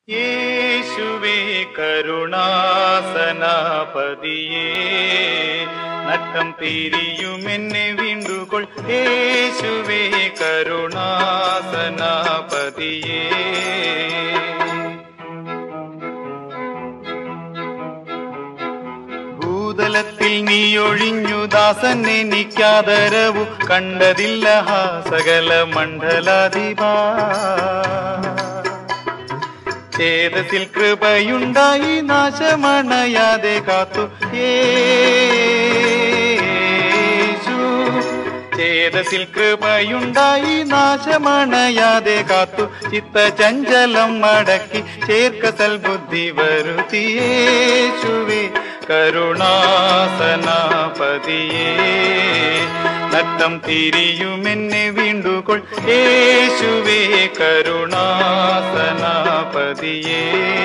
യേശുവേ കരുണാസനാപതിയേ നട്ടം തിരിയുമെന്നെ വീണ്ടുകൊൾ യേശുവേ കരുണാസനാപതിയേ ഭൂതലത്തിൽ നീ ഒഴിഞ്ഞു ദാസൻ എനിക്കാദരവു കണ്ടതില്ല ഹാ സകല മണ്ഡലാധിപാ ചേതത്തിൽ കൃപയുണ്ടായി നാശമണയാതെ കാത്തു യേശു ചേതത്തിൽ കൃപയുണ്ടായി നാശമണയാതെ കാത്തു ചിത്ത ചഞ്ചലം മടക്കി ചേർക്ക സൽബുദ്ധി വരുത്തിയേശുവേ കരുണാസനാപതിയേ നട്ടം തിരിയുമെന്നെ വീണ്ടുകൊൾ യേശുവേ കരുണാസനാപതിയേ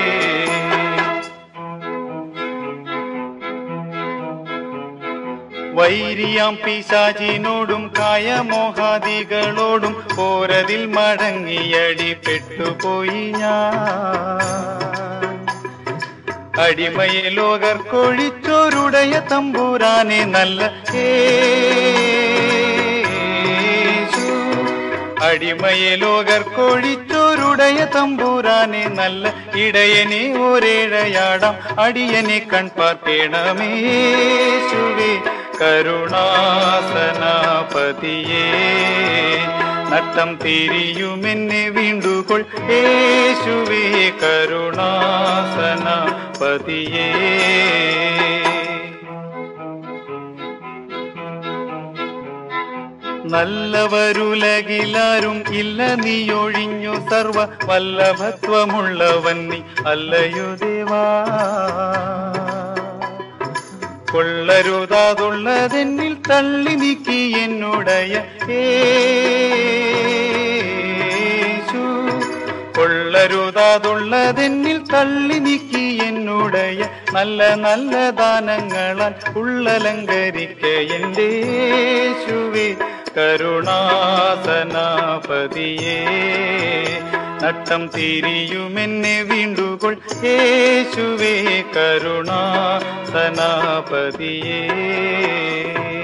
വൈരിയാം പിശാചിനോടും കായമോഹാദികളോടും പോരതിൽ മടങ്ങിയടി പെട്ടുപോയി ഞാൻ അടിമയെ ലോകർ കൊഴിച്ചോരുടയ തമ്പൂരാനെ നല്ല യേശു അടിമയെ ലോകർ കൊഴിച്ചോരുടയ തമ്പൂരാനെ നല്ല ഇടയനെ ഒരേഴയാടാം അടിയനെ കൺപാർത്തേണമേശുവേ കരുണാസനാപതിയേ നട്ടം തിരിയുമെന്നെ വീണ്ടുകൊൾ യേശുവേ കരുണാസനാപതിയേ നല്ലവരുലകിലാരും ഇല്ല നീയൊഴിഞ്ഞു സർവ വല്ലഭത്വമുള്ളവൻ നീ അല്ലയോ ദേവാ കൊള്ളരുതാതുള്ളതെന്നിൽ തള്ളി നീക്കി എന്നുടയ യേശു കൊള്ളരുതാതുള്ളതെന്നിൽ തള്ളി നീക്കി എന്നുടയ നല്ല നല്ല ദാനങ്ങളാൽ ഉള്ളലങ്കരിക്ക എൻ്റെ യേശുവേ കരുണാസനാപതിയേ നട്ടം തിരിയുമെന്നെ വീണ്ടുകൊൾ യേശുവേ കരുണാസനാപതിയേ